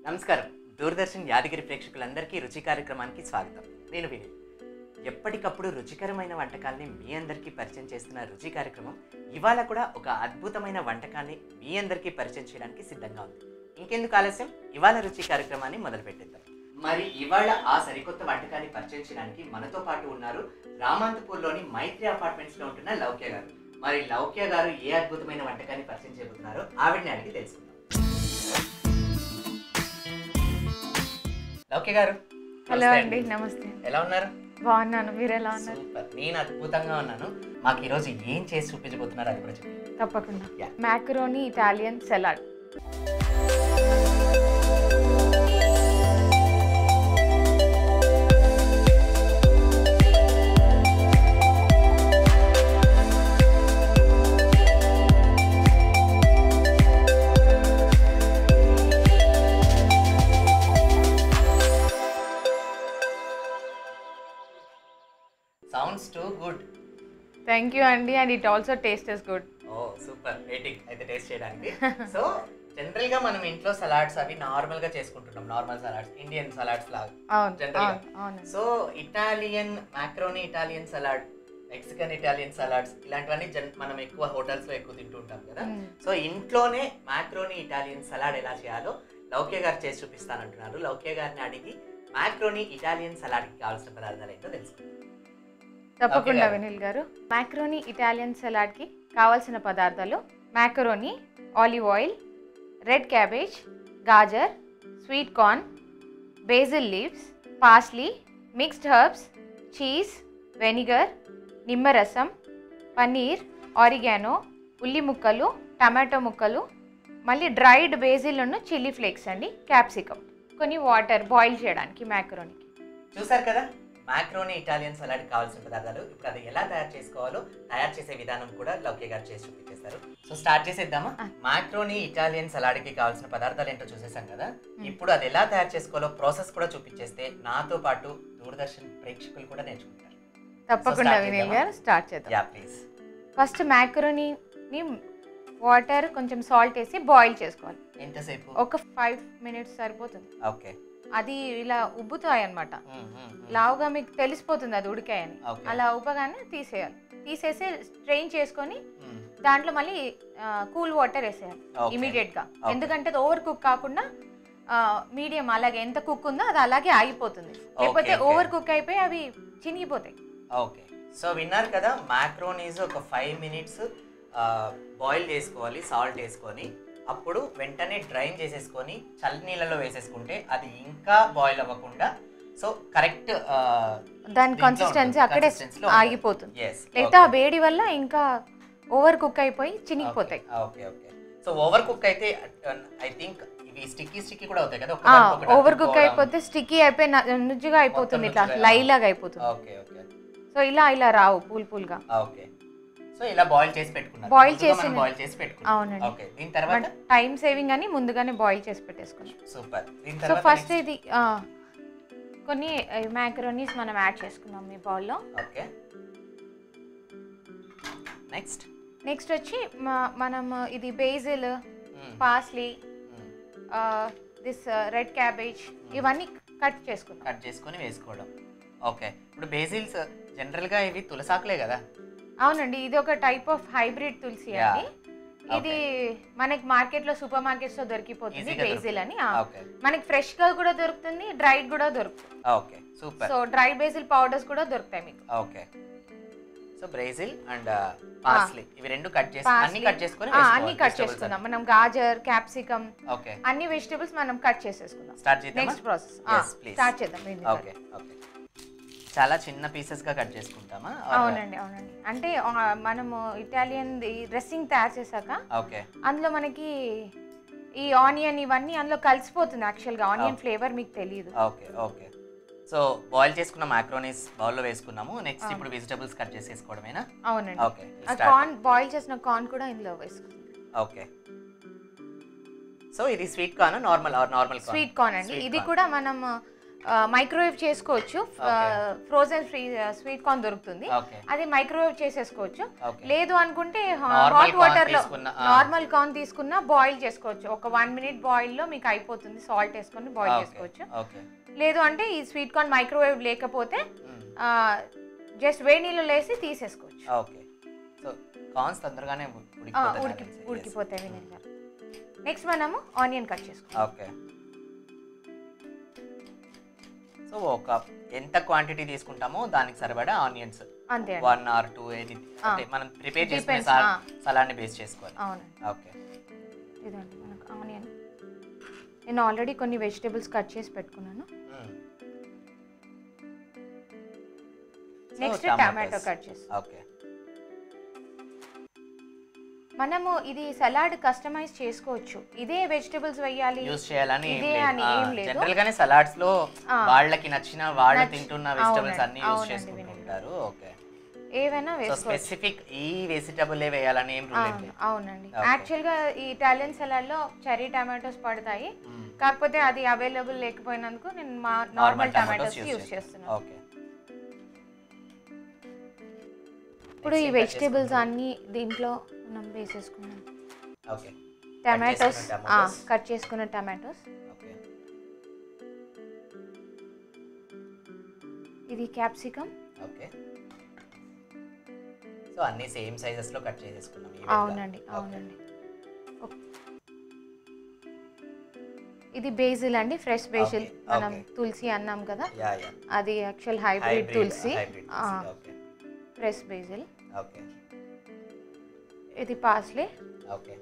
నమస్కారం దూరదర్శన్ యాదగిరి ప్రేక్షకులందరికీ రుచి కార్యక్రమానికి స్వాగతం నేను వినీత్ ఎప్పటికప్పుడు రుచికరమైన వంటకాల్ని మీ అందరికీ పరిచయం చేస్తున్న రుచి కార్యక్రమం ఇవాళ కూడా ఒక అద్భుతమైన వంటకాన్ని మీ అందరికీ పరిచయం చేయడానికి సిద్ధంగా ఉంది ఇంకెందుకు ఆలస్యం ఇవాళ రుచి కార్యక్రమాన్ని మొదలు పెట్టేద్దాం మరి ఇవాళ ఆ సరికొత్త వంటకాన్ని పరిచయం చేయడానికి మనతో పాటు ఉన్నారు రామాంతపూర్లోని మైత్రి అపార్ట్మెంట్స్ లో ఉంటున్న లౌక్య గారు మరి లౌక్య గారు ఏ అద్భుతమైన వంటకాన్ని పరిచయం చేయబోతున్నారో ఆవిడని అడిగి తెలుసుకుందాం లౌక్య గారు హలో నమస్తే అండి నమస్తే ఎలా ఉన్నారు బాగున్నాను మీరు ఎలా ఉన్నారు సూపర్ నేను అద్భుతంగా ఉన్నాను మాకు ఈరోజు ఏం చేసి చూపించబోతున్నారు అది కూడా చెప్పండి తప్పకుండా Yeah. Macaroni Italian salad sounds to good thank you అండి and it also taste is good oh super waiting అయితే టేస్ట్ చేయడానికి సో జనరల్ గా మనం ఇంట్లో సలాడ్స్ అవి నార్మల్ గా చేసుకుంటున్నాం నార్మల్ సలాడ్స్ ఇండియన్ సలాడ్స్ లాగా అవును General గా. అవును అవును so Italian macaroni Italian salad Mexican Italian salads ఇలాంటివన్నీ జన్ మనం ఎక్కువ హోటల్స్ లో ఎక్కువ తింటూ ఉంటాం కదా మ్మ్. సో ఇంట్లోనే మ్యాక్రోనీ ఇటాలియన్ సలాడ్ ఎలా చేయాలో లౌక్య గారు చేసి చూపిస్తానంటున్నారు లౌక్య గారిని అడిగి మ్యాక్రోనీ ఇటాలియన్ సలాడ్కి కావాల్సిన పదార్థాలు ఏంటో తెలుసుకుందాం తప్పకుండా Okay. వినిల్ గారు మ్యాక్రోనీ ఇటాలియన్ సలాడ్కి కావాల్సిన పదార్థాలు macaroni olive oil red cabbage గాజర్ sweet corn basil leaves parsley mixed herbs cheese vinegar నిమ్మరసం పన్నీర్ ఆరిగానో ఉల్లి ముక్కలు టమాటో ముక్కలు మళ్ళీ డ్రైడ్ బేజిల్ను చిల్లీ ఫ్లేక్స్ అండి క్యాప్సికమ్ కొన్ని వాటర్ బాయిల్ చేయడానికి మ్యాకరోనీకి చూసారు కదా మ్యాక్రోనీ ఇటాలియన్ సలాడ్ కావాల్సిన పదార్థాలు ఇప్పుడు అది ఎలా తయారు చేసుకోవాలో తయారు చేసే విధానం కూడా లౌక్య గారు చేసి చూపించేస్తారు సో స్టార్ట్ చేసేద్దామా ఆ. మ్యాక్రోనీ ఇటాలియన్ సలాడ్కి కావాల్సిన పదార్థాలు ఏంటో చూసేసాం కదా ఇప్పుడు అది ఎలా తయారు చేసుకోవాలో ప్రాసెస్ కూడా చూపించేస్తే నాతో పాటు దూరదర్శన్ ప్రేక్షకులు కూడా నేర్చుకుంటారు తప్పకుండా start వినిల్ చేద్దామా? గారు స్టార్ట్ చేద్దాం యా ప్లీజ్ ఫస్ట్ మ్యాకరోనీని వాటర్ కొంచెం సాల్ట్ వేసి బాయిల్ చేసుకోవాలి ఎంతసేపు ఒక ఫైవ్ మినిట్స్ సరిపోతుంది ఓకే అది ఇలా ఉబ్బుతాయి అనమాట లావుగా మీకు తెలిసిపోతుంది అది ఉడికాయని ఓకే అలా ఉబ్బగానే తీసేయాలి తీసేసి స్ట్రెయిన్ చేసుకొని దాంట్లో మళ్ళీ కూల్ వాటర్ వేసేయాలి Okay. ఇమీడియట్ గా Okay. ఎందుకంటే అది ఓవర్ కుక్ కాకుండా మీడియం అలాగే ఎంత కుక్ ఉందో అది అలాగే ఆగిపోతుంది లేకపోతే okay. ఓవర్ కుక్ అయిపోయి అవి చినిగిపోతాయి ఓకే సో విన్నారు కదా మ్యాక్రోనీస్ ఒక ఫైవ్ మినిట్స్ బాయిల్ చేసుకోవాలి సాల్ట్ వేసుకొని అప్పుడు వెంటనే డ్రైన్ చేసేసుకొని చల్ల నీళ్ళలో వేసేసుకుంటే అది ఇంకా బాయిల్ అవ్వకుండా సో కరెక్ట్ దాని కన్సిస్టెన్సీ అక్కడే ఆగిపోతుంది లేకపోతే ఆ వేడి వల్ల ఇంకా ఓవర్ కుక్ అయిపోయి చినిగిపోతాయి okay okay so over cook అయితే ఐ థింక్ ఇవి స్టిక్కీ స్టిక్కీ కూడా అవుతాయి కదా ఓవర్ కుక్ అయిపోతే స్టిక్కీ అయిపోయి న- నుజ్జుగా అయిపోతుంది ఇట్లా నుజ్జుగా. లైలాగా అయిపోతుంది ఓకే ఓకే సో ఇలా ఇలా రావు పూల్ పూల్గా ఓకే సో ఇలా బాయిల్ చేసి పెట్టుకున్నారు Boil ముందుగా మనం చేసిన- బాయిల్ చేసి పెట్టుకున్నాం అవునండి. ఓకే దీని తర్వాత టైం సేవింగ్ అని ముందుగానే బాయిల్ చేసి పెట్టేసుకున్నాం సూపర్ దీని సో తర్వాత ఫస్ట్ ఇది ఆ, కొన్ని మ్యాకరోనీస్ మనం యాడ్ చేసుకున్నాం ఈ బౌల్లో ఓకే నెక్స్ట్ నెక్స్ట్ వచ్చి మ- మనం ఇది basil parsley this red cabbage ఇవన్నీ కట్ చేసుకున్నాం కట్ చేసుకొని వేసుకోవడం ఓకే ఇప్పుడు బేసిల్స్ జనరల్గా ఇవి తులసాకులే కదా అవునండి ఇది ఒక టైప్ ఆఫ్ హైబ్రిడ్ తులసి Yeah. అండి ఇది మనకి మార్కెట్ లో సూపర్ మార్కెట్స్ లో దొరికిపోతుంది Easy గా బేజిల్ అని ఆ. ఓకే మనకి ఫ్రెష్ గా కూడా దొరుకుతుంది డ్రైడ్ కూడా దొరుకుతుంది okay super so dry basil powders కూడా దొరుకుతాయి మీకు okay so Brazil and parsley ఇవి రెండు కట్ చేసి Parsley. అన్ని కట్ చేసుకొని ఆ, అన్ని కట్ చేసుకుందాం మనం గాజర్ క్యాప్సికమ్ ఓకే అన్ని వెజిటబుల్స్ మనం కట్ చేసేసుకుందాం స్టార్ట్ చేద్దామా next process Yes, please. Start చేద్దాం ఏంది ఓకే ఓకే చాలా చిన్న పీసెస్ గా కట్ చేసుకుంటామా Or- అవునండి అవునండి అంటే ఆ, మనము ఇటాలియన్ డ్రెస్సింగ్ తయారు చేశాక ఓకే అందులో మనకి ఈ ఆనియన్ ఇవన్నీ అందులో కలిసిపోతుంది యాక్చువల్గా ఆనియన్ Okay. ఫ్లేవర్ మీకు తెలియదు ఓకే ఓకే సో బాయిల్ చేసుకున్న మ్యాక్రోనీస్ బౌల్లో వేసుకున్నాము నెక్స్ట్ ఇప్పుడు వెజిటబుల్స్ కట్ చేసేసుకోవడమేనా అవునండి ఓకే ఆ కార్న్ బాయిల్ చేసిన కార్న్ కూడా ఇందులో వేసుకుంది ఓకే సో ఇది sweet corn normal normal sweet corn అండి ఇది కూడా మనం మైక్రోవేవ్ చేసుకోవచ్చు ఫ్రోజన్ ఫ్రీ స్వీట్ కార్న్ దొరుకుతుంది ఓకే అది మైక్రోవేవ్ చేసేసుకోవచ్చు ఓకే లేదు అనుకుంటే Normal హాట్ corn వాటర్ లో తీసుకున్న, ఆ. నార్మల్ కార్న్ తీసుకున్న బాయిల్ చేసుకోవచ్చు ఒక వన్ మినిట్ బాయిల్ లో మీకు అయిపోతుంది సాల్ట్ వేసుకొని బాయిల్ చేసుకోవచ్చు ఓకే లేదు అంటే ఈ స్వీట్ కార్న్ మైక్రోవేవ్ లేకపోతే మ్మ్. జస్ట్ వేడి నీళ్ళు వేసి తీసేసుకోవచ్చు ఓకే సో కార్న్స్ తొందరగానే ఉ- ఆ, ఉడికిపోతాయి ఉడికి నాకు తెలిసి. ఉడికిపోతాయి వినేగారు నెక్స్ట్ మనము ఆనియన్ కట్ చేసుకోవాలి ఓకే సో ఒక ఎంత క్వాంటిటీ తీసుకుంటామో దానికి సరిపడా ఆనియన్స్ అంతే అండి వన్ ఆర్ టూ ఏది అంటే మనం ప్రిపేర్ చేసుకునే Depends, సలా- ఆ. సలాడ్ని బేస్ చేసుకోవాలి అవునండి ఓకే ఇదండి మనకు ఆనియన్ నేను ఆల్రెడీ కొన్ని వెజిటేబుల్స్ కట్ చేసి పెట్టుకున్నాను నెక్స్ట్ టమాటో కట్ చేసి ఓకే మనము ఇది సలాడ్ కస్టమైజ్ చేసుకోవచ్చు ఇదే వెజిటేబుల్స్ వేయాలి యూస్ చేయాలని ఇదే అని ఏం లేదు. జనరల్ గానే సలాడ్స్ లో ఆ. వాళ్ళకి నచ్చిన వాళ్ళు నచ్చి- తింటున్న వెజిటబుల్స్ అవునండి, అన్ని యూస్ అవునండి, చేసుకుంటూ వినండి. ఉంటారు ఓకే ఏవైనా సో వేసుకోవచ్చు స్పెసిఫిక్ ఈ వెజిటబుల్ వేయాలని ఏం రూల్ ఏం అవును, లేదు అవునండి Okay. యాక్చువల్గా ఈ ఇటాలియన్ సలాడ్లో చెరీ టమాటోస్ పడతాయి మ్మ్. కాకపోతే అది అవైలబుల్ లేకపోయినందుకు నేను మా normal normal tomatoes tomatoes use చేస్తున్నాను ఓకే ఇప్పుడు ఈ Next ఇంకా వెజిటేబుల్స్ చేసుకుందాం. అన్ని దీంట్లో మనం వేసేసుకున్నాం ఓకే టమాటోస్ చేసుకున్న tomatoes. కట్ చేసుకున్న టమాటోస్ ఓకే ఇది క్యాప్సికమ్ ఓకే సో అన్ని సేమ్ సైజెస్ లో కట్ చేసేసుకున్నాం even గా. అవునండి Okay. అవునండి ఓ- ఇది బేజిల్ అండి ఫ్రెష్ బేజిల్ Okay, మనం okay. తులసి అన్నాం కదా యా యా అది యాక్చువల్ హైబ్రిడ్ తులసి hybrid okay fresh basil okay ఇది పాస్లే ఓకే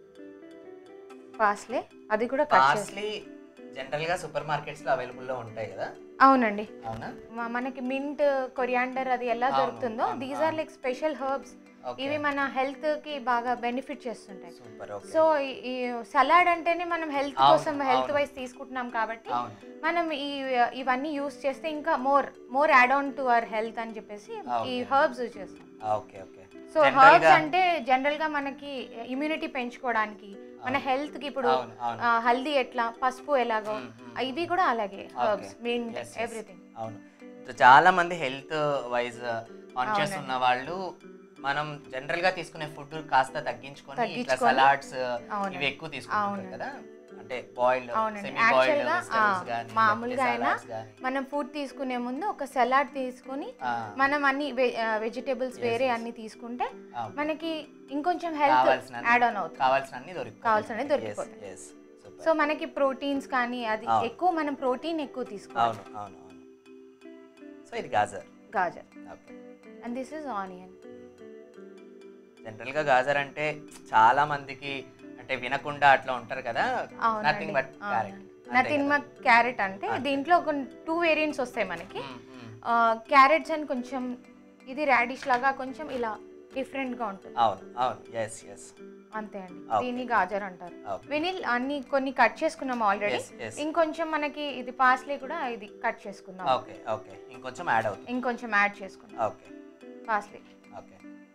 పాస్లే అది కూడా కట్ చేసి పార్స్లీ జనరల్ గా సూపర్ మార్కెట్స్ లో అవైలబుల్ లో ఉంటాయి కదా అవునండి అవునా మ- మనకి మింట్ కొరియాండర్ అది ఎలా అవును, దొరుకుతుందో అవును, these are like special herbs okay ఇవి మన హెల్త్ కి బాగా బెనిఫిట్ చేస్తుంటాయి సూపర్ ఓకే సో ఈ సలాడ్ అంటేనే మనం హెల్త్ అవును, కోసం హెల్త్ అవును. వైజ్ తీసుకుంటున్నాం కాబట్టి అవును మనం ఈ ఇవన్నీ యూస్ చేస్తే ఇంకా more more add on to our health అని చెప్పేసి ఈ Okay. హర్బ్స్ యూజ్ చేస్తాం okay okay so General herbs గా- అంటే జనరల్ గా మనకి ఇమ్యూనిటీ పెంచుకోవడానికి మన అవును. హెల్త్ కి ఇప్పుడు అవును అవును ఆ, హల్దీ ఎట్లా పసుపు ఎలాగో మ్మ్, మ్మ్. ఇవి కూడా అలాగే herbs mint Yes, yes. Everything అవును సో చాలా మంది హెల్త్ వైజ్ కాన్షియస్ అవునండి. ఉన్న వాళ్ళు మనం జనరల్ గా తీసుకునే ఫుడ్ కాస్త తగ్గించుకొని ఇట్లా తగ్గించుకొని, సలాడ్స్ అవునండి. ఇవి ఎక్కువ తీసుకుంటారు అవునండి. కదా అంటే బాయిల్డ్ అవునండి. సెమీ బాయిల్డ్ Actually గా, వెజిటబుల్స్ ఆ, గానీ మామూలుగా అయినా salads గానీ. మనం ఫుడ్ తీసుకునే ముందు ఒక సలాడ్ తీసుకుని ఆ, మనం అన్ని వెజిటేబుల్స్ Yes, వేరే yes. అన్ని తీసుకుంటే అవును. మనకి ఇంకొంచెం హెల్త్ కావాల్సిన యాడ్ ఆన్ అవుతుంది కావాల్సినన్ని దొరికిపోతాయి కావాల్సినన్ని దొరికిపోతాయి. Yes, yes. Super. సో మనకి ప్రోటీన్స్ కానీ అది అవును. ఎక్కువ మనం ప్రోటీన్ ఎక్కువ తీసుకోవాలి అవును అవును అవును సో ఇది గాజర్ గాజర్ okay and this is onion general గా గాజర్ అంటే చాలా మందికి అంటే వినకుండా అట్లా ఉంటారు కదా nothing but carrot nothing much carrot అంటే అంతే. దీంట్లో ఒక టూ వేరియంట్స్ వస్తాయి మనకి క్యారెట్స్ అని కొంచెం ఇది రాడిష్ లాగా కొంచెం ఇలా డిఫరెంట్ గా ఉంటుంది అవును అవును ఎస్ ఎస్ అంతే అండి Okay. దీన్ని గాజర్ అంటారు Okay. వినిల్ అన్ని కొన్ని కట్ చేసుకున్నాం ఆల్రెడీ Yes, yes. ఇంకొంచెం మనకి ఇది పాస్లీ కూడా ఇది కట్ చేసుకుందాం ఓకే ఓకే ఇంకొంచెం యాడ్ అవుతుంది ఇంకొంచెం యాడ్ చేసుకుందాం ఓకే పాస్లీ ఓకే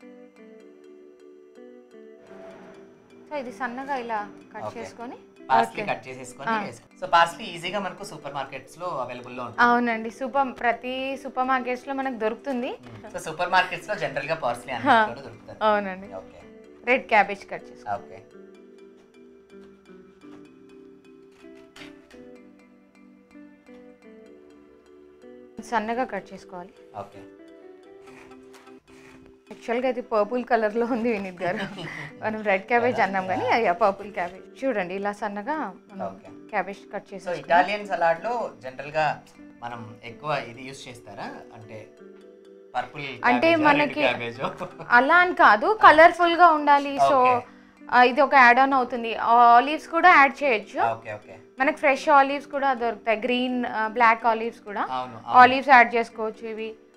సో ఇది సన్నగా ఇలా కట్ Okay. చేసుకొని పార్స్లీ Okay. కట్ చేసేసుకొని ఆ. వేసుకో సో పార్స్లీ ఈజీగా మనకు సూపర్ మార్కెట్స్ లో అవైలబుల్ లో ఉంటుంది అవునండి సూపర్ ప్రతి సూపర్ మార్కెట్స్ లో మనకు దొరుకుతుంది సో సూపర్ మార్కెట్స్ లో జనరల్ గా పార్స్లీ అన్ని కూడా దొరుకుతాయి అవునండి ఓకే రెడ్ క్యాబేజ్ కట్ చేసుకో ఓకే సన్నగా కట్ చేసుకోవాలి ఓకే యాక్చువల్గా అది పర్పుల్ కలర్లో ఉంది వినీత్ గారు మనం రెడ్ క్యాబేజ్ అన్నాం కానీ అది పర్పుల్ క్యాబేజ్ చూడండి ఇలా సన్నగా మనం Okay. క్యాబేజ్ కట్ సో చేసి ఇటాలియన్ సలాడ్ లో జనరల్ గా మనం ఎక్కువ ఇది యూస్ చేస్తారా అంటే పర్పుల్ అంటే మనకి- అలా అని కాదు కలర్ఫుల్ గా ఉండాలి సో Okay. ఇది ఒక యాడ్ ఆన్ అవుతుంది ఆలివ్స్ కూడా యాడ్ చేయొచ్చు ఓకే ఓకే మనకి ఫ్రెష్ ఆలివ్స్ కూడా దొరుకుతాయి గ్రీన్ బ్లాక్ ఆలివ్స్ కూడా అవును ఆలివ్స్ యాడ్ చేసుకోవచ్చు ఇవి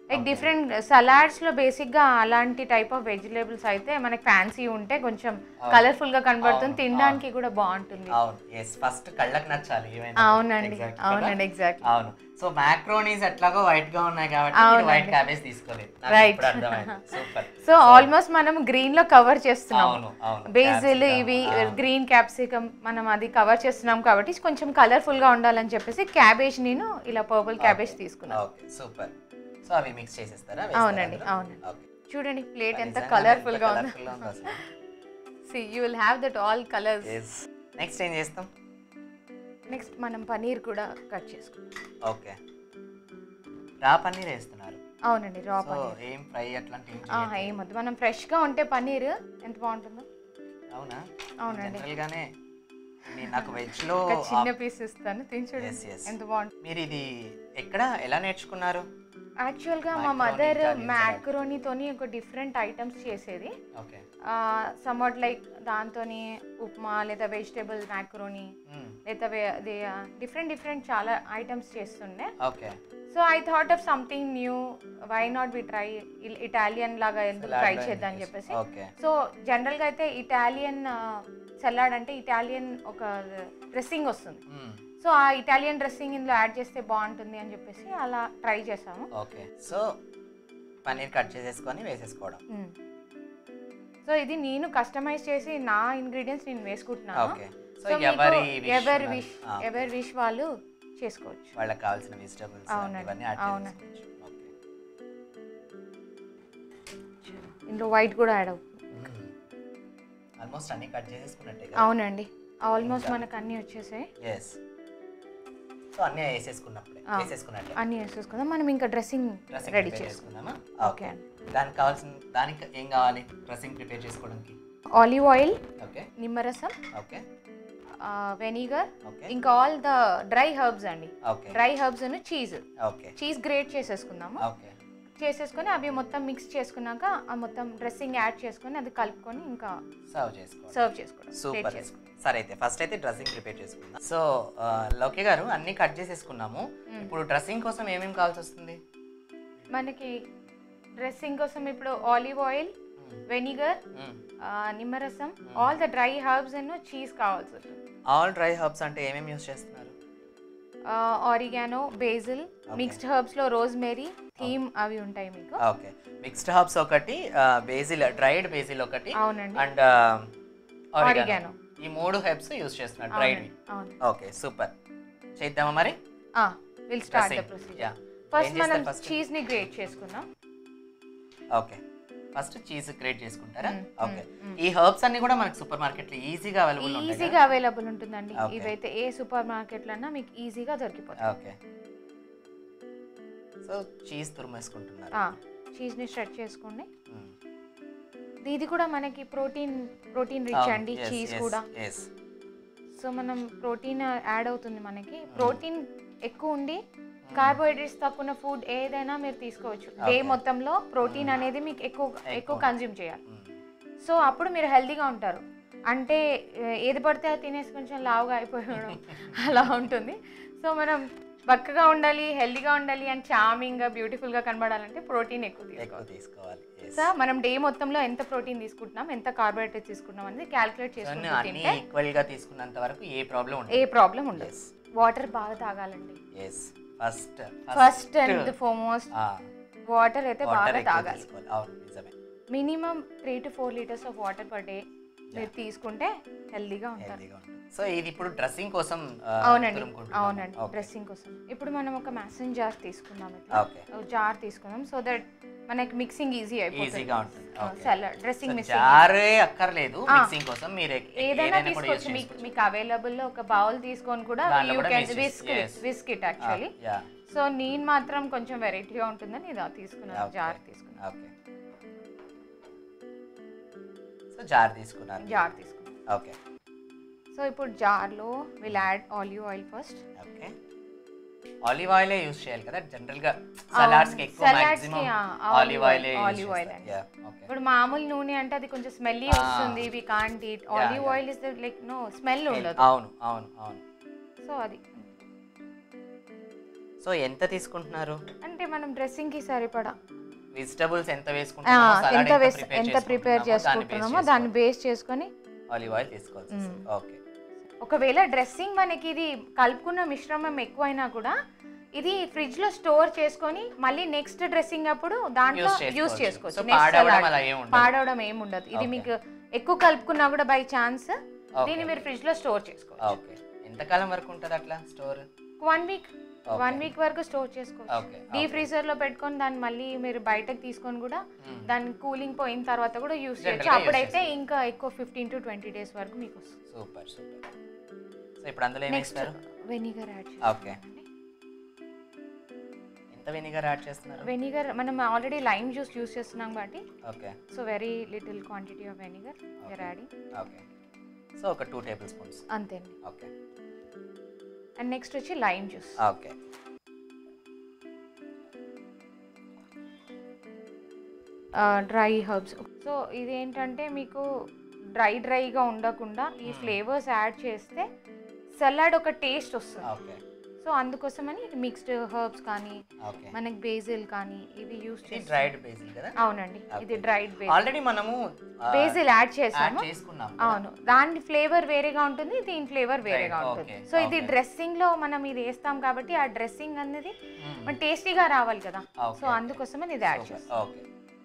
లైక్ Okay. డిఫరెంట్ సలాడ్స్లో బేసిక్గా అలాంటి టైప్ ఆఫ్ వెజిటేబుల్స్ అయితే మనకి ఫ్యాన్సీ ఉంటే కొంచెం అవును. కలర్ఫుల్గా కనబడుతుంది అవును, తినడానికి కూడా బాగుంటుంది అవును ఎస్ ఫస్ట్ కళ్ళకి నచ్చాలి ఏమైనా అవునండి Exactly కదా? అవునండి ఎగ్జాక్ట్ అవును సో మ్యాక్రోనీస్ ఎట్లాగో వైట్ గా ఉన్నాయి కాబట్టి మీరు అవునండి. వైట్ క్యాబేజ్ తీసుకోలేదు నాకు Right. ఇప్పుడు అర్థమైంది సూపర్ సో ఆల్మోస్ట్ మనం గ్రీన్ లో కవర్ చేస్తున్నాం అవును అవును బేజిల్ Capsicum, ఇవి అవును. గ్రీన్ క్యాప్సికమ్ మనం అది కవర్ చేస్తున్నాం కాబట్టి కొంచెం కలర్ఫుల్ గా ఉండాలని చెప్పేసి క్యాబేజ్ నేను ఇలా పర్పుల్ క్యాబేజ్ తీసుకున్నాను ఓకే సూపర్ సో అవి మిక్స్ చేసేస్తారా అవునండి, అవునండి. ఓకే చూడండి ప్లేట్ ఎంత కలర్ఫుల్ గా ఉందో కలర్ఫుల్ గా ఉంది అసలు see you will have that all colours yes next ఏం చేస్తాం నెక్స్ట్ మనం పనీర్ కూడా కట్ చేసుకుంటాం ఓకే రా పన్నీర్ వేస్తున్నారు అవునండి రా సో పనీర్ ఏం ఫ్రై అట్లాంటి ఏం ఆహా, చేయట్లేదు. ఏమొద్దు మనం ఫ్రెష్ గా ఉంటే పనీర్ ఎంత బాగుంటుందో అవునా అవునండి జనరల్ గానే నేను నాకు వెజ్ లో ఒక చిన్న పీస్ ఇస్తాను తిని Yes, చూడండి yes. ఎంత బాగుంటుంది మీరు ఇది ఎక్కడ ఎలా నేర్చుకున్నారు యాక్చువల్గా మా Macaroni, మదర్ Italian salad. మ్యాక్రోనీతోని ఒక డిఫరెంట్ ఐటమ్స్ చేసేది ఓకే సమ్వాట్ లైక్ దాంతోని ఉప్మా లేదా వెజిటేబుల్ మ్యాక్రోనీ లేదా డిఫరెంట్ డిఫరెంట్ చాలా ఐటమ్స్ చేస్తుండే okay so I thought of something new why not be try Italian లాగా ఎందుకు ట్రై చేద్దాం అని చెప్పేసి ఓకే సో జనరల్గా అయితే ఇటాలియన్ సలాడ్ అంటే ఇటాలియన్ ఒక డ్రెస్సింగ్ వస్తుంది సో ఆ ఇటాలియన్ డ్రెస్సింగ్ ఇందులో యాడ్ చేస్తే బాగుంటుంది అని చెప్పేసి అలా ట్రై చేసాము ఓకే సో పన్నీర్ కట్ చేసేసుకొని వేసేసుకోవడం సో ఇది నేను కస్టమైజ్ చేసి నా ఇంగ్రీడియంట్స్ నేను వేసుకుంటున్నాను ఓకే సో సో మీకు ఎవరి wish ఎవరి ఉన్నది. విష్ ఆ, ఎవరి విష్ వాళ్ళు చేసుకోవచ్చు వాళ్ళకి కావాల్సిన వెజిటబుల్స్ అవునండి, ఇవన్నీ యాడ్ అవునండి. చేసుకోవచ్చు ఓకే ఇందులో వైట్ కూడా యాడ్ అవుతుంది ఆల్మోస్ట్ అన్ని కట్ చేసేసుకున్నట్టే అవునండి ఆల్మోస్ట్ ఇంకా? మనకు అన్నీ వచ్చేసాయి ఎస్ సో అన్నీ వేసేసుకున్నప్పుడే ఆ. వేసేసుకున్నట్టే అన్నీ వేసేసుకుందాం మనం ఇంకా డ్రెస్సింగ్ డ్రెస్సింగ్ రెడీ ప్రిపేర్ చేసుకుందాం చేసుకుందామా ఓకే ఓకే దానికి కావాల్సిన దానికి ఏం కావాలి డ్రెస్సింగ్ ప్రిపేర్ చేసుకోవడానికి ఆలివ్ ఆయిల్ ఓకే నిమ్మరసం ఓకే వెనిగర్ ఓకే ఇంకా ఆల్ ద డ్రై హర్బ్స్ అండి okay dry herbs cheese okay cheese grate చేసేసుకుందాము ఓకే చేసేసుకొని అవి మొత్తం మిక్స్ చేసుకున్నాక ఆ మొత్తం డ్రెస్సింగ్ యాడ్ చేసుకొని అది కలుపుకొని ఇంకా సర్వ్ చేసుకోవాలి సర్వ్ చేసుకోవడం Plate సూపర్ చేసుకోవడం సరే అయితే ఫస్ట్ అయితే డ్రెస్సింగ్ ప్రిపేర్ చేసుకుందాం సో లోకే గారు అన్ని కట్ చేసేసుకున్నాము ఇప్పుడు డ్రెస్సింగ్ కోసం ఏమేమి కావాల్సి వస్తుంది మనకి డ్రెస్సింగ్ కోసం ఇప్పుడు ఆలివ్ ఆయిల్ వెనిగర్ నిమ్మరసం all the dry herbs and cheese కావాల్సి ఉంటుంది ఆల్ డ్రై హర్బ్స్ అంటే ఏమేమి యూస్ చేస్తున్నారు ఆరిగానో బేజిల్ మిక్స్డ్ హర్బ్స్లో రోజ్ మేరీ థీమ్ అవి ఉంటాయి మీకు ఓకే మిక్స్డ్ హర్బ్స్ ఒకటి బేసిల్ డ్రైడ్ బేసిల్ ఒకటి అవునండి అండ్ Oregano. ఈ మూడు హెర్బ్స్ యూస్ చేస్తున్నారు డ్రైడ్ అవునండి అవును ఓకే సూపర్ చేద్దామా మరి will start the Dressing. Procedure Yeah. First ఏం చేస్తారు మనం first? చీజ్ ని గ్రేట్ చేసుకుందాం ఓకే ఫస్ట్ చీజ్ క్రియేట్ చేసుకుంటారా మ్మ్, ఓకే మ్మ్, ఈ హర్బ్స్ అన్ని కూడా మనకి సూపర్ మార్కెట్ లో ఈజీగా అవైలబుల్ ఉంటాయి ఈజీగా అవైలబుల్ ఉంటుందండి Okay. ఇవైతే ఏ సూపర్ మార్కెట్లన్నా మీకు ఈజీగా దొరికిపోతాయి ఓకే సో చీజ్ తురిమేసుకుంటున్నారు చీజ్ ని స్ట్రెచ్ చేసుకోండి మ్మ్. ఇది కూడా మనకి ప్రోటీన్ ప్రోటీన్ రిచ్ అవును, అండి yes, చీజ్ yes, కూడా yes. సో మనం ప్రోటీన్ యాడ్ అవుతుంది మనకి ప్రోటీన్ ఎక్కువ ఉండి కార్బోహైడ్రేట్స్ తక్కువ ఉన్న ఫుడ్ ఏదైనా మీరు తీసుకోవచ్చు డే Okay. మొత్తంలో ప్రోటీన్ అనేది మీకు ఎక్కువ ఎక్కువ ఎక్కువ. కన్జ్యూమ్ చేయాలి మ్మ్. సో అప్పుడు మీరు హెల్తీగా ఉంటారు అంటే ఏ- ఏది పడితే అది తినేసి కొంచెం లావుగా అయిపోయడం అలా ఉంటుంది సో మనం బక్కగా ఉండాలి హెల్తీగా ఉండాలి అండ్ చార్మింగ్గా బ్యూటిఫుల్గా కనబడాలంటే ప్రోటీన్ ఎక్కువ ఎక్కువ తీసుకోవాలి తీసుకోవాలి yes. సో మనం డే మొత్తంలో ఎంత ప్రోటీన్ తీసుకుంటున్నాం ఎంత కార్బోహైడ్రేట్ తీసుకుంటున్నాం అనేది క్యాలిక్యులేట్ సో చేసుకుంటూ అన్ని తింటే ఈక్వల్ గా తీసుకున్నంత వరకు ఏ ప్రాబ్లం ఏ ఉండదు ప్రాబ్లం ఉండదు ఎస్ వాటర్ బాగా తాగాలండి yes first first and foremost water అయితే బాగా వాటర్ తాగాలి తీసుకోవాలి అవును నిజమే minimum three to four litres of water per day మీరు తీసుకుంటే హెల్దీగా ఉంటారు హెల్దీగా ఉంటుంది సో ఇది ఇప్పుడు డ్రెస్సింగ్ కోసం ఆ, అవునండి తురుముకుంటున్నాము. అవునండి Okay. డ్రెస్సింగ్ కోసం ఇప్పుడు మనం ఒక మ్యాసన్ జార్ తీసుకుందాం ఓకే జార్ తీసుకుందాం సో దట్ మనకి మిక్సింగ్ ఈజీ అయిపోతుంది ఈజీగా ఉంటుంది Okay. Salad dressing so mixing జారే అక్కర్లేదు ఆ. మిక్సింగ్ కోసం మీరు ఎక్- ఏదైనా కూడా తీసుకోవచ్చు use మీకు చేసుకోవచ్చు. మీకు అవైలబుల్ ఒక బౌల్ తీసుకొని కూడా దాంట్లో యూ కూడా కెన్ mix విస్క్ చేసి- yes. విస్క్ ఇట్ యాక్చువల్లీ ఆ, yeah. సో నేను మాత్రం కొంచెం వెరైటీగా ఉంటుందని ఇది తీసుకున్నాను Okay. జార్ తీసుకున్నాను ఓకే సో జార్ తీసుకున్నారు జార్ తీసుకున్నాను ఓకే సో ఇప్పుడు జార్లో will add olive oil first okay olive oil use చేయాలి కదా జనరల్ గా సలాడ్స్ కి ఎక్కువ salads మాక్సిమం కి, ఆ, ఆలివ్ ఆయిల్ olive oil అండి. ఓకే ఇప్పుడు మామూలు నూనె అంటే అది కొంచెం స్మెల్లీ Ah. వస్తుంది we can't eat olive yeah. Oil is like no smell ఉండదు అవును అవును అవును సో అది సో సో ఎంత తీసుకుంటున్నారు అంటే మనం డ్రెస్సింగ్కి సరిపడా వెజిటబుల్స్ ఎంత ఆ, వేసుకుంటున్నామో salad ఎంత వేస్ prepare ఎంత ప్రిపేర్ చేసుకుంటున్నామో దాన్ని బేస్ చేసుకొని ఆలివ్ ఆయిల్ తీసుకోవాల్సి వస్తుంది. ఓకే ఒకవేళ డ్రెస్సింగ్ మనకి ఇది కలుపుకున్న మిశ్రమం ఎక్కువైనా కూడా ఇది ఫ్రిడ్జ్ లో స్టోర్ చేసుకొని మళ్ళీ నెక్స్ట్ డ్రెస్సింగ్ అప్పుడు దాంట్లో Use చేసుకోవచ్చు. యూస్ చేసుకోవచ్చు So, Next పాడవడం salad. అలా ఏం ఉండదు. పాడవడం ఏమి ఉండదు ఇది Okay. మీకు ఎక్కువ కలుపుకున్నా కూడా బై ఛాన్స్ Okay. దీన్ని మీరు ఫ్రిడ్జ్ లో స్టోర్ చేసుకోవచ్చు ఓకే ఎంతకాలం వరకు ఉంటుంది అట్లా store one week Okay. One week వరకు స్టోర్ చేసుకోవచ్చు ఓకే డీ ఫ్రీజర్ లో పెట్టుకొని దాన్ని మళ్ళీ మీరు బయటకు తీసుకొని కూడా దాని కూలింగ్ పోయిన తర్వాత కూడా యూస్ చేయొచ్చు General గా use అప్పుడైతే ఇంకా ఎక్కువ ఫిఫ్టీన్ టు ట్వంటీ డేస్ వరకు మీకు వస్తుంది సూపర్ సూపర్ సో ఇప్పుడు అందులో ఏం నెక్స్ట్ వేస్తారు వెనిగర్ యాడ్ ఓకే ఎంత వెనిగర్ యాడ్ చేస్తున్నారు వెనిగర్ మనం ఆల్రెడీ లైమ్ జ్యూస్ యూస్ చేస్తున్నాం కాబట్టి okay so very little quantity of vinegar you're adding okay so ఒక టూ టేబుల్ స్పూన్స్ అంతేండి ఓకే అండ్ నెక్స్ట్ వచ్చి lime juice okay dry herbs so ఇదేంటంటే మీకు డ్రై డ్రైగా ఉండకుండా ఈ ఫ్లేవర్స్ యాడ్ చేస్తే సలాడ్ ఒక టేస్ట్ వస్తుంది ఓకే సో అందుకోసమని మిక్స్డ్ హర్బ్స్ కానీ ఓకే మనకి బేజిల్ కానీ ఇవి యూస్ ఇది చేసి డ్రైడ్ బేసిల్ కదా అవునండి ఇది డ్రైడ్ బేజిల్ ఆల్రెడీ మనము బేజిల్ యాడ్ యాడ్ చేసాము చేసుకున్నాం అవును దాని ఫ్లేవర్ వేరేగా ఉంటుంది దీని ఫ్లేవర్ వేరేగా Right, ఉంటుంది okay, సో ఇది okay. డ్రెస్సింగ్ లో మనం ఇది వేస్తాం కాబట్టి ఆ డ్రెస్సింగ్ అనేది మన టేస్టీగా రావాలి కదా Okay, సో okay. అందుకోసమని ఇది యాడ్ చేస్తాం ఓకే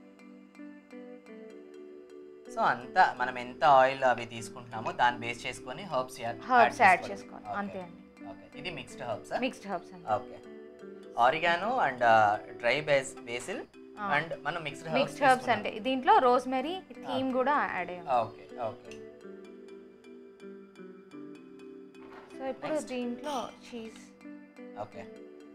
సో అంతా మనం ఎంత ఆయిల్ అవి తీసుకుంటున్నామో దాన్ని బేస్ చేసుకొని హర్బ్స్ హర్బ్స్ యాడ్ చేసుకోవాలి అంతే అండి ఓకే ఇది మిక్స్డ్ హర్బ్స్ మిక్స్డ్ హర్బ్స్ అండి okay oregano and dry base basil Ah. And మనం మిక్స్డ్ మిక్స్డ్ హర్బ్స్ అంటే దీంట్లో రోజ్మెరీ థీమ్ కూడా యాడ్ అయ్యాం ఓకే ఓకే సో ఇప్పుడు దీంట్లో చీజ్ ఓకే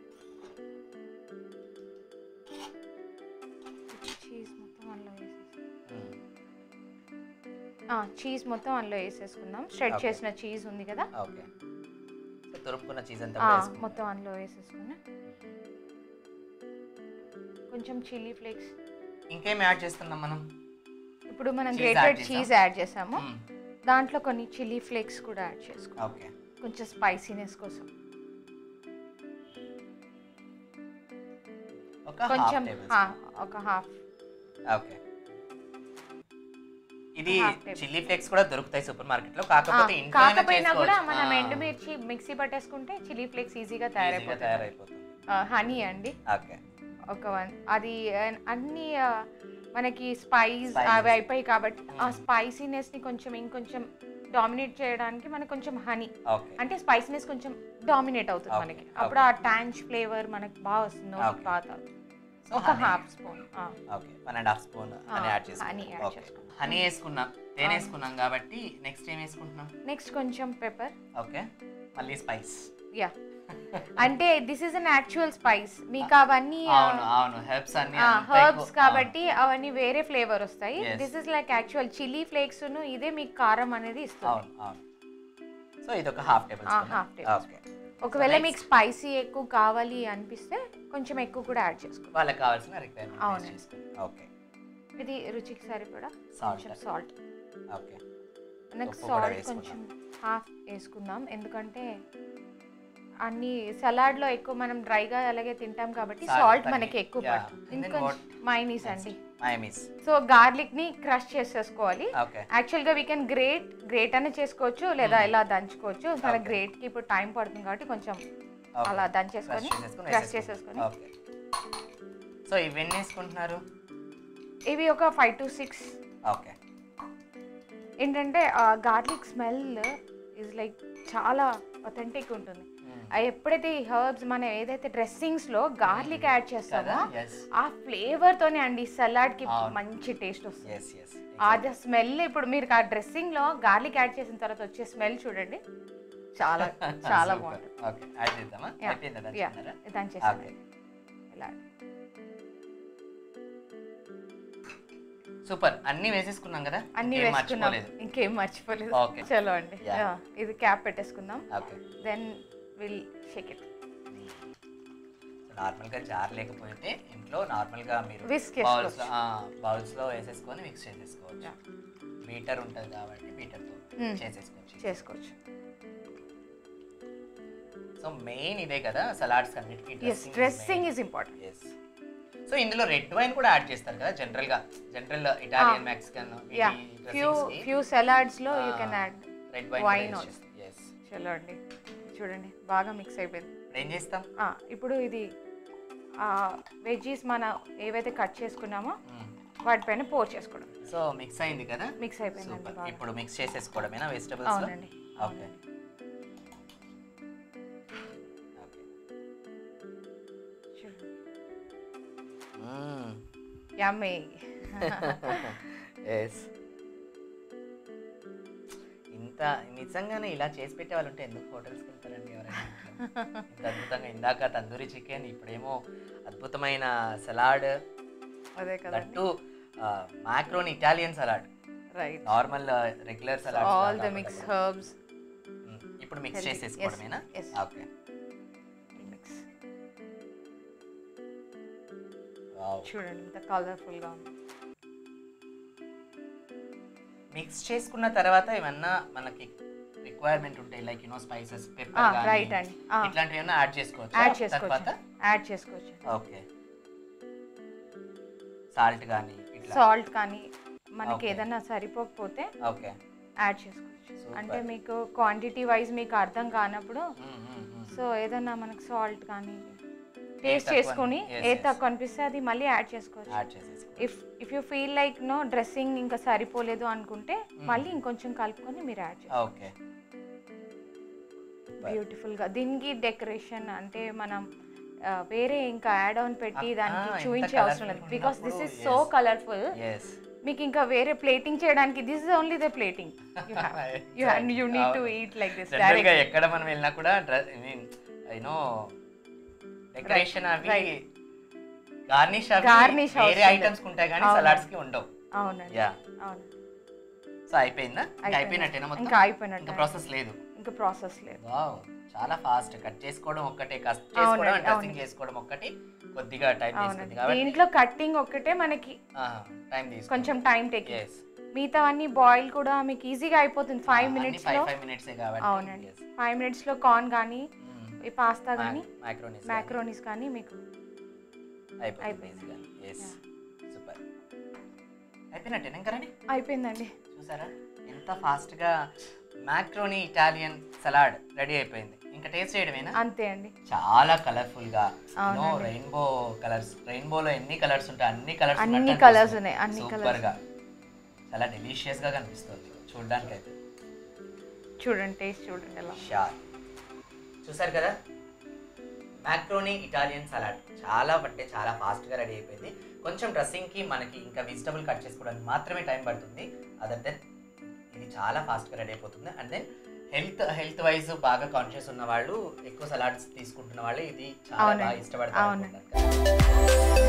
చీజ్ మొత్తం అందులో వేసేసి చీజ్ మొత్తం అందులో వేసేసుకుందాం స్ట్రెడ్ Okay. చేసిన చీజ్ ఉంది కదా ఓకే సో తురుపుకున్న చీజ్ అంతా ఆ, కూడా వేసుకుందాం. మొత్తం అందులో వేసేసుకున్నా కొంచెం చిల్లీ ఫ్లేక్స్ ఇంకేం యాడ్ చేస్తున్నాం మనం ఇప్పుడు మనం Cheese add గ్రేటెడ్ చేసాం. చీజ్ యాడ్ చేసాము మ్మ్. దాంట్లో కొన్ని చిల్లీ ఫ్లేక్స్ కూడా యాడ్ చేసుకో ఓకే కొంచెం స్పైసీనెస్ కోసం ఒక హాఫ్ కొంచెం టేబుల్ హా, ఒక హాఫ్ ఓకే ఇది half table. చిల్లీ ఫ్లేక్స్ కూడా దొరుకుతాయి సూపర్ మార్కెట్ లో కాకపోతే ఇంట్లో కాకపోయినా కూడా మనం ఎండుమిర్చి మిక్సీ పట్టేసుకుంటే చిల్లీ ఫ్లేక్స్ ఈజీగా తయారైపోతుంది తయారైపోతుంది హనీ అండి ఓకే ఒక వన్ అది అన్- అన్ని ఆ, మనకి స్పైస్ Spices. అవి అయిపోయి కాబట్టి ఆ స్పైసీనెస్ ని కొంచెం ఇంకొంచెం డామినేట్ చేయడానికి మనకు కొంచెం హనీ ఓకే అంటే స్పైసీనెస్ కొంచెం డామినేట్ అవుతుంది Okay, మనకి అప్పుడు ఆ టాంచ్ ఫ్లేవర్ మనకి బాగా వస్తుంది నోటికి Okay. బాగా తాగుతుంది. సో ఒక half spoon okay one and half spoon honey add honey చేసుకున్నాం add ఓకే చేసుకున్నాం. హనీ వేసుకున్నాం తేనె వేసుకున్నాం కాబట్టి నెక్స్ట్ ఏం వేసుకుంటున్నాం నెక్స్ట్ కొంచెం పెప్పర్ ఓకే మళ్ళీ స్పైస్ యా అంటే this is an actual spice మీకు అవన్నీ అవును అవును హెర్బ్స్ అన్ని అంత హర్బ్స్ ఎక్కువ- కాబట్టి అవన్నీ వేరే ఫ్లేవర్ వస్తాయి Yes. This is like actual chilli flakes ఇదే మీకు కారం అనేది ఆ, ఇస్తుంది అవును అవును సో ఇది ఒక హాఫ్ టేబుల్ ఆ, స్పూన్ half table ఓకే ఒకవేళ next- మీకు స్పైసీ ఎక్కువ కావాలి అనిపిస్తే కొంచెం ఎక్కువ కూడా యాడ్ చేసుకో వాళ్ళకి కావాల్సిన రిక్వైర్మెంట్ అవునండి. ఓకే ఇది రుచికి సరిపడా Salt. కొంచెం సాల్ట్ ఓకే నెక్స్ట్ ఉప్పు కూడా సాల్ట్ వేసుకుందాం. కొంచెం హాఫ్ వేసుకుందాం ఎందుకంటే అన్ని సలాడ్ లో ఎక్కువ మనం డ్రైగా అలాగే తింటాం కాబట్టి Salt సాల్ట్ తగ్గి- మనకి ఎక్కువ yeah. పడుతుంది And then ఇంకొంచెం మైనీస్ అండి మయమీస్ సో గార్లిక్ ని క్రష్ చేసేసుకోవాలి ఓకే యాక్చువల్ గా వీ కెన్ గ్రేట్ గ్రేట్ అని చేసుకోవచ్చు లేదా ఇలా దంచుకోవచ్చు మన Okay. గ్రేట్ కి ఇప్పుడు టైం పడుతుంది కాబట్టి కొంచెం Okay. అలా దంచేసుకొని Crush చేసేసుకొని క్రష్ వేసేసుకుంటాం. చేసేసుకొని ఓకే సో ఇవన్నీ వేసుకుంటున్నారు ఇవి ఒక ఫైవ్ టు సిక్స్ ఓకే ఏంటంటే గార్లిక్ స్మెల్ ఇస్ లైక్ చాలా అథెంటిక్ ఉంటుంది ఆ ఎప్పుడైతే ఈ హర్బ్స్ మనం ఏదైతే డ్రెస్సింగ్స్ లో గార్లిక్ యాడ్ చేస్తామో కదా ఎస్ ఆ ఫ్లేవర్ తోనే అండి సలాడ్ కి అవును. మంచి టేస్ట్ వస్తుంది ఎస్ ఎస్ అది స్మెల్ ఇప్పుడు మీరు ఆ డ్రెస్సింగ్ లో గార్లిక్ యాడ్ చేసిన తర్వాత వచ్చే స్మెల్ చూడండి చాలా చాలా బాగుంటుంది ఓకే యాడ్ చేద్దామా Yeah. అయిపోయిందా యా దంచుకున్నారా? దాని చేసాను ఓకే ఇలా సూపర్ అన్ని వేసేసుకున్నాం కదా అన్ని ఇంకేం వేసుకున్నాం మర్చిపోలేదు ఇంకేం మర్చిపోలేదు Okay. చలో అండి Yeah. Yeah. ఇది క్యాప్ పెట్టేసుకుందాం okay then will shake it normal గా జార్ లేకపోతే ఇంట్లో నార్మల్ గా మీరు Whisk బౌల్స్ చేసుకోవచ్చు. బౌల్స్ లో వేసేసుకొని మిక్స్ చేసేసుకోవచ్చు Yeah. బీటర్ ఉంటుంది కాబట్టి బీటర్ తో Mm. చేసేసుకోవచ్చు చేసుకోవచ్చు సో మెయిన్ ఇదే కదా సలాడ్స్ అన్నిటికీ yes dressing is important yes so ఇందులో రెడ్ వైన్ కూడా యాడ్ చేస్తారు కదా జనరల్ గా general Italian Mexican yeah few few salads లో you can add red wine wine also. Yes చలో అండి చూడండి బాగా మిక్స్ అయిపోయింది ఇప్పుడు ఏం చేస్తాం ఆ, ఇప్పుడు ఇది వెజ్జీస్ మన ఏవైతే కట్ చేసుకున్నామో వాటిపైన పోర్ చేసుకోవడం సో మిక్స్ అయింది కదా మిక్స్ అయిపోయిందండి సూపర్ బాగా ఇప్పుడు మిక్స్ చేసేసుకోవడమేనా వెజిటబుల్స్ అవునండి ఓకే చూడండి మ్మ్. యమ్మీ ఎస్ ఇంత నిజంగానే ఇలా చేసి పెట్టే వాళ్ళు ఉంటే ఎందుకు హోటల్స్కి వెళ్తారండి ఎవరైనా ఇంత అద్భుతంగా ఇందాక తందూరి చికెన్ ఇప్పుడేమో అద్భుతమైన సలాడ్ అదే కదండి that macaroni Italian salad right normal regular salad all the mix herbs ఇప్పుడు మిక్స్ Healthy. చేసేసుకోవడమేనా Yes, yes. Okay mix wow చూడండి ఇంత కలర్ఫుల్గా ఉంది మిక్స్ చేసుకున్న తర్వాత ఏమన్నా మనకి రిక్వైర్మెంట్ ఉంటాయి like you know spices pepper right అండి ఇట్లాంటివి ఏమన్నా యాడ్ చేసుకోవచ్చు యాడ్ చేసుకోవచ్చు తర్వాత యాడ్ చేసుకోవచ్చు ఓకే సాల్ట్ కానీ ఇట్లా సాల్ట్ కానీ మనకి Okay. ఏదైనా సరిపోకపోతే ఓకే యాడ్ చేసుకోవచ్చు Super. అంటే మీకు క్వాంటిటీ వైజ్ మీకు అర్థం కానప్పుడు సో ఏదైనా మనకు సాల్ట్ కానీ టేస్ట్ తక్కువ చేసుకొని yes, ఏ yes. తక్కువ అనిపిస్తే అది మళ్ళీ యాడ్ చేసుకోవచ్చు యాడ్ చేసేసుకో if if you feel like no dressing ఇంకా సరిపోలేదు అనుకుంటే మళ్ళీ ఇంకొంచెం కలుపుకొని మీరు యాడ్ చేసుకోవచ్చు ఓకే బ్యూటిఫుల్ గా దీనికి డెకరేషన్ అంటే మనం ఆ, వేరే ఇంకా యాడ్ ఆన్ పెట్టి ఆ, దానికి ఇంత చూపించే అవసరం లేదు colourful బికాస్ దిస్ ఉన్నప్పుడు, is so yes. Colourful yes మీకు ఇంకా వేరే ప్లేటింగ్ చేయడానికి this is only the plating you you need to eat like this general గా డైరెక్ట్ ఎక్కడ మనం వెళ్ళినా కూడా ఐ మీన్ యూనో డెకరేషన్ అవి right. గార్నిష్ అవి Garnish వేరే అవసరం లేదు. ఐటమ్స్ ఉంటాయి కానీ అవును. సలాడ్స్ కి ఉండవు అవునండి యా అవును సో అయిపోయిందా ఇంకా అయిపోయినట్టేనా మొత్తం ఇంకా అయిపోయినట్టు ఇంకా ప్రాసెస్ లేదు ఇంకా ప్రాసెస్ లేదు వావ్ చాలా ఫాస్ట్ కట్ చేసుకోవడం ఒక్కటే కట్ చేసుకోవడం అవునండి, డ్రెస్సింగ్ అవును. చేసుకోవడం ఒక్కటి కొద్దిగా టైం తీసుకుంది అవునండి కాబట్టి దీంట్లో కట్టింగ్ ఒక్కటే మనకి టైం తీసుకుంది కొంచెం టైం టేక్ ఎస్ మిగతా అన్ని బాయిల్ కూడా మీకు ఈజీగా అయిపోతుంది ఫైవ్ మినిట్స్ ఫైవ్ లో ఫైవ్ మినిట్స్ కాబట్టి అవునండి ఫైవ్ మినిట్స్ లో కార్న్ కానీ ఈ పాస్తా కానీ మ్యాక్రోనిస్ మ్యాక్రోనీస్ కానీ మీకు అయిపోయింది అయిపోయింది. ఈజీగా ఎస్ సూపర్ అయిపోయినట్టేనా ఇంకా రండి అయిపోయిందండి చూసారా ఎంత ఫాస్ట్ గా మ్యాక్రోని ఇటాలియన్ సలాడ్ రెడీ అయిపోయింది ఇంకా టేస్ట్ చేయడమేనా అంతే అండి చాలా కలర్ఫుల్ గా అవునండి. రెయిన్బో కలర్స్ రెయిన్బోలో ఎన్ని కలర్స్ ఉంటాయి అన్ని కలర్స్ అన్ని colours ఉన్నాయి, అన్ని సూపర్ colours. గా చాలా డెలిషియస్ గా కనిపిస్తుంది చూడడానికి అయితే చూడండి టేస్ట్ చూడండి ఎలా షార్ చూసారు కదా మ్యాక్రోనీ ఇటాలియన్ సలాడ్ చాలా అంటే చాలా ఫాస్ట్గా రెడీ అయిపోయింది కొంచెం డ్రెస్సింగ్కి మనకి ఇంకా వెజిటబుల్ కట్ చేసుకోవడానికి మాత్రమే టైం పడుతుంది అదర్ దెన్ ఇది చాలా ఫాస్ట్గా రెడీ అయిపోతుంది and then health health wise బాగా కాన్షియస్ ఉన్న వాళ్ళు ఎక్కువ సలాడ్స్ తీసుకుంటున్న వాళ్ళు ఇది చాలా అవునండి. బాగా ఇష్టపడతారు అవునండి. అనుకుంటాను.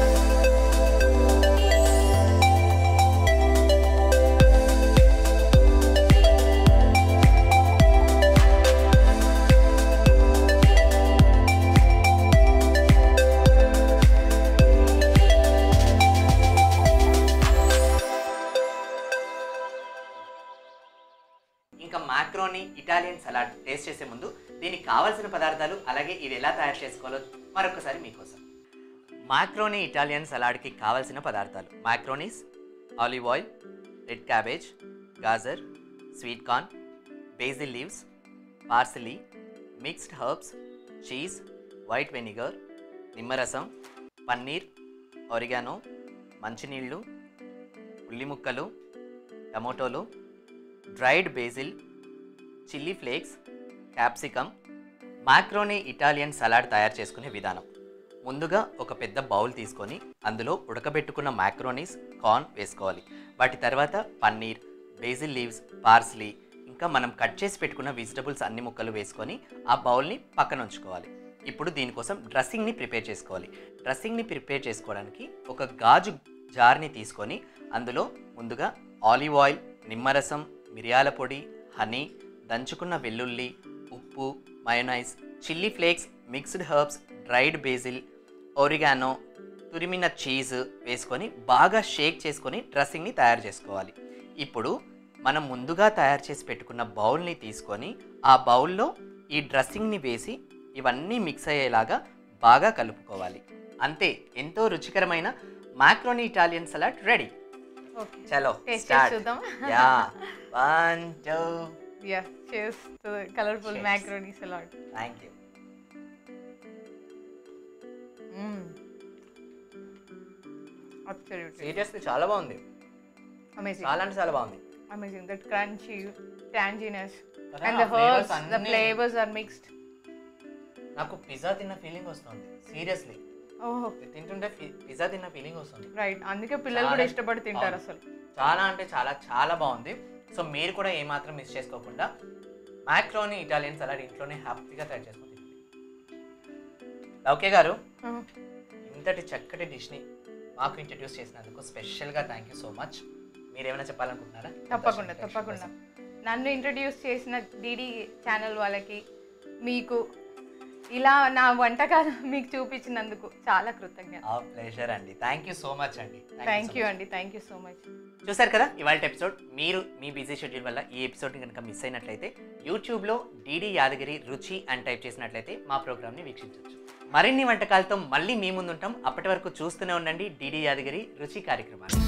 ఇంకా మాక్రోని ఇటాలియన్ సలాడ్ టేస్ట్ చేసే ముందు దీనికి కావాల్సిన పదార్థాలు అలాగే ఇది ఎలా తయారు చేసుకోవాలో మరొకసారి మీకోసం మాక్రోని ఇటాలియన్ సలాడ్కి కావాల్సిన పదార్థాలు macaronis olive oil red cabbage గాజర్ sweet corn basil leaves parsley mixed herbs cheese white vinegar నిమ్మరసం పన్నీర్ ఒరిగానో మంచినీళ్ళు ఉల్లి ముక్కలు టమోటోలు dried basil chilli flakes capsicum macaroni Italian salad తయారు చేసుకునే విధానం ముందుగా ఒక పెద్ద బౌల్ తీసుకొని అందులో ఉడకబెట్టుకున్న మాక్రోనీస్ కార్న్ వేసుకోవాలి వాటి తర్వాత పన్నీర్ బేసిల్ లీవ్స్ పార్స్లీ ఇంకా మనం కట్ చేసి పెట్టుకున్న వెజిటబుల్స్ అన్ని ముక్కలు వేసుకొని ఆ బౌల్ని పక్కన ఉంచుకోవాలి ఇప్పుడు దీనికోసం డ్రెస్సింగ్ని ప్రిపేర్ చేసుకోవాలి డ్రెస్సింగ్ని ప్రిపేర్ చేసుకోవడానికి ఒక గాజు జార్ని తీసుకొని అందులో ముందుగా ఆలివ్ ఆయిల్ నిమ్మరసం మిరియాల పొడి హనీ దంచుకున్న వెల్లుల్లి ఉప్పు mayonnaise chilli flakes mixed herbs dried basil oregano తురిమిన చీజ్ వేసుకొని బాగా షేక్ చేసుకొని డ్రెస్సింగ్ని తయారు చేసుకోవాలి ఇప్పుడు మనం ముందుగా తయారు చేసి పెట్టుకున్న బౌల్ని తీసుకొని ఆ బౌల్లో ఈ డ్రెస్సింగ్ని వేసి ఇవన్నీ మిక్స్ అయ్యేలాగా బాగా కలుపుకోవాలి అంతే ఎంతో రుచికరమైన macaroni Italian salad ready okay చలో టేస్ట్ స్టార్ట్ చూద్దాం యా వన్ టూ యా చేస్ colourful Cheers. Macaroni salad thank you absolutely seriously చాలా బాగుంది అమేజింగ్ చాలా అంటే చాలా బాగుంది amazing that crunchy tanginess కదా, and the ఆ flavors herbs the అన్నీ- flavors are mixed నాకు పిజ్జా తిన్న ఫీలింగ్ వస్తుంది సీరియస్లీ oh తింటుంటే పిజ్జా తిన్న ఫీలింగ్ వస్తుంది రైట్ అందుకే పిల్లలు కూడా చాలా- ఇష్టపడి తింటారు అవును. అసలు చాలా అంటే చాలా చాలా బాగుంది సో మీరు కూడా ఏమాత్రం మిస్ చేసుకోకుండా మ్యాక్రోని ఇటాలియన్ సలాడ్ ఇంట్లోనే హ్యాపీగా తయారు చేసుకుని ఓకే గారు Uh, ఇంతటి చక్కటి డిష్ని మాకు ఇంట్రడ్యూస్ చేసినందుకు స్పెషల్గా థ్యాంక్ యూ సో మచ్ మీరు ఏమైనా చెప్పాలనుకుంటున్నారా తప్పకుండా దర్శన తప్పకుండా ప్రేక్షకుల నన్ను ఇంట్రడ్యూస్ చేసిన డిడి ఛానల్ వాళ్ళకి మీకు ఇలా నా వంటకాలు మీకు చూపించినందుకు చాలా కృతజ్ఞత ఆ ప్లేజర్ అండి థ్యాంక్ యూ సో మచ్ అండి Thank you thank so you much. అండి థ్యాంక్ యూ సో మచ్ చూసారు కదా ఇవాళ ఎపిసోడ్ మీరు మీ బిజీ షెడ్యూల్ వల్ల ఈ ఎపిసోడ్ని కనుక మిస్ అయినట్లయితే యూట్యూబ్లో డీడీ యాదగిరి రుచి అని టైప్ చేసినట్లయితే మా ప్రోగ్రామ్ని వీక్షించవచ్చు మరిన్ని వంటకాలతో మళ్ళీ మీ ముందుంటాం అప్పటి వరకు చూస్తూనే ఉండండి డీడీ యాదగిరి రుచి కార్యక్రమాలు